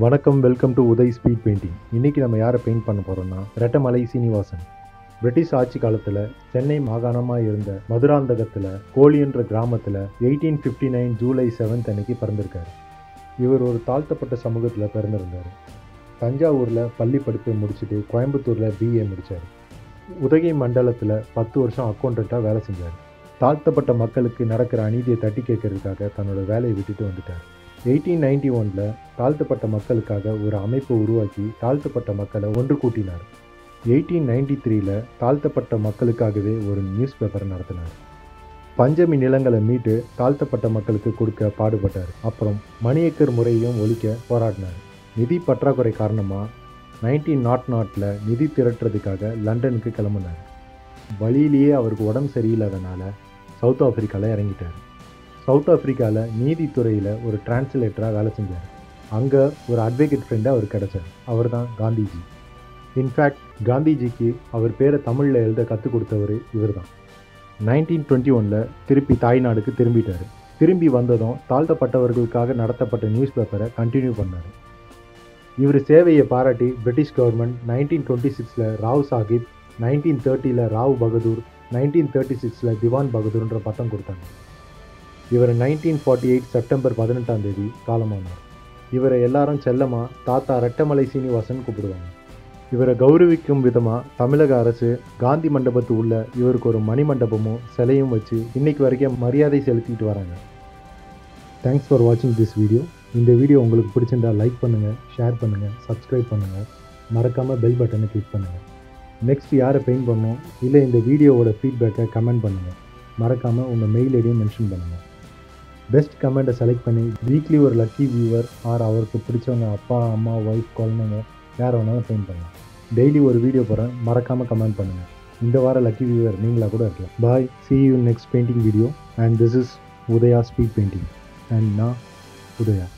வணக்கம் welcome to Uday speed painting இன்னைக்கு நம்ம யாரை பெயிண்ட் பண்ண போறோம்னா ரெட்டமலை சீனிவாசன் பிரிட்டிஷ் ஆட்சி காலத்தில் சென்னை மாகாணமாக இருந்த மதுராந்தகத்தில் கோழின்ற கிராமத்தில் eighteen fifty nine July seventh அன்னைக்கு பிறந்திருக்காரு இவர் ஒரு தாழ்த்தப்பட்ட சமூகத்தில் பிறந்திருந்தார் தஞ்சாவூரில் பள்ளி படிப்பை முடிச்சுட்டு கோயம்புத்தூரில் பிஏ முடித்தார் உதகை மண்டலத்தில் பத்து வருஷம் அக்கௌண்டண்ட்டாக வேலை செஞ்சார் தாழ்த்தப்பட்ட மக்களுக்கு நடக்கிற அநீதியை தட்டி கேட்கறதுக்காக தன்னோட வேலையை விட்டுட்டு வந்துட்டார் எயிட்டீன் நைன்டி ஒனில் தாழ்த்தப்பட்ட மக்களுக்காக ஒரு அமைப்பை உருவாக்கி தாழ்த்தப்பட்ட மக்களை ஒன்று கூட்டினார் எயிட்டீன் நைன்டி த்ரீல தாழ்த்தப்பட்ட மக்களுக்காகவே ஒரு நியூஸ் பேப்பரை நடத்தினார் பஞ்சமி நிலங்களை மீட்டு தாழ்த்தப்பட்ட மக்களுக்கு கொடுக்க பாடுபட்டார் அப்புறம் மணி ஏக்கர் முறையும் ஒழிக்க போராடினார் நிதி பற்றாக்குறை காரணமாக நைன்டீன் நாட் நாட்டில் நிதி திரட்டுறதுக்காக லண்டனுக்கு கிளம்புனார் வழியிலேயே அவருக்கு உடம்பு சரியில்லாதனால சவுத் ஆப்பிரிக்காவில் இறங்கிட்டார் சவுத் ஆப்பிரிக்காவில் நீதித்துறையில் ஒரு டிரான்ஸ்லேட்டராக வேலை செஞ்சார் அங்கே ஒரு அட்வொகேட் ஃப்ரெண்டு அவர் கிடைச்சார் அவர் தான் காந்திஜி இன்ஃபேக்ட் காந்திஜிக்கு அவர் பேரை தமிழில் எழுத கற்றுக் கொடுத்தவர் இவர் தான் நைன்டீன் டுவெண்ட்டி ஒனில் திருப்பி தாய்நாடுக்கு திரும்பிட்டார் திரும்பி வந்ததும் தாழ்த்தப்பட்டவர்களுக்காக நடத்தப்பட்ட நியூஸ் பேப்பரை கண்டினியூ பண்ணார் இவர் சேவையை பாராட்டி பிரிட்டிஷ் கவர்மெண்ட் நைன்டீன் டுவெண்ட்டி சிக்ஸில் ராவ் சாஹிப் நைன்டீன் தேர்ட்டியில் ராவ் பகதூர் நைன்டீன் தேர்ட்டி சிக்ஸில் திவான் பகதூர்ன்ற பட்டம் கொடுத்தாங்க இவர் நைன்டீன் ஃபார்ட்டி எயிட் செப்டம்பர் பதினெட்டாம் தேதி காலமானார் இவரை எல்லாரும் செல்லமாக தாத்தா ரெட்டமலை சீனிவாசன் கூப்பிடுவாங்க இவரை கௌரவிக்கும் விதமாக தமிழக அரசு காந்தி மண்டபத்து உள்ள இவருக்கு ஒரு மணி மண்டபமும் சிலையும் வச்சு இன்னைக்கு வரைக்கும் மரியாதை செலுத்திட்டு வராங்க தேங்க்ஸ் ஃபார் வாட்சிங் திஸ் வீடியோ இந்த வீடியோ உங்களுக்கு பிடிச்சிருந்தா லைக் பண்ணுங்கள் ஷேர் பண்ணுங்கள் சப்ஸ்கிரைப் பண்ணுங்கள் மறக்காமல் பெல் பட்டனை கிளிக் பண்ணுங்கள் நெக்ஸ்ட் யாரை பெயிண்ட் பண்ணணும் இல்லை இந்த வீடியோவோட ஃபீட்பேக்கை கமெண்ட் பண்ணுங்கள் மறக்காமல் உங்கள் மெயில் ஐடியும் மென்ஷன் பண்ணுங்கள் பெஸ்ட் கமெண்ட்டை செலக்ட் பண்ணி வீக்லி ஒரு லக்கி வியூவர் ஆர் அவருக்கு பிடிச்சவங்க அப்பா அம்மா ஒய்ஃப் குழந்தைங்க யார் வேணாலும் பெயிண்ட் பண்ணலாம் டெய்லி ஒரு வீடியோ போகிறேன் மறக்காமல் கமெண்ட் பண்ணுங்கள் இந்த வார லக்கி வியூவர் நீங்களாக கூட இருக்கலாம் bye see you next painting video and this is Udaya speed painting and நான் உதயா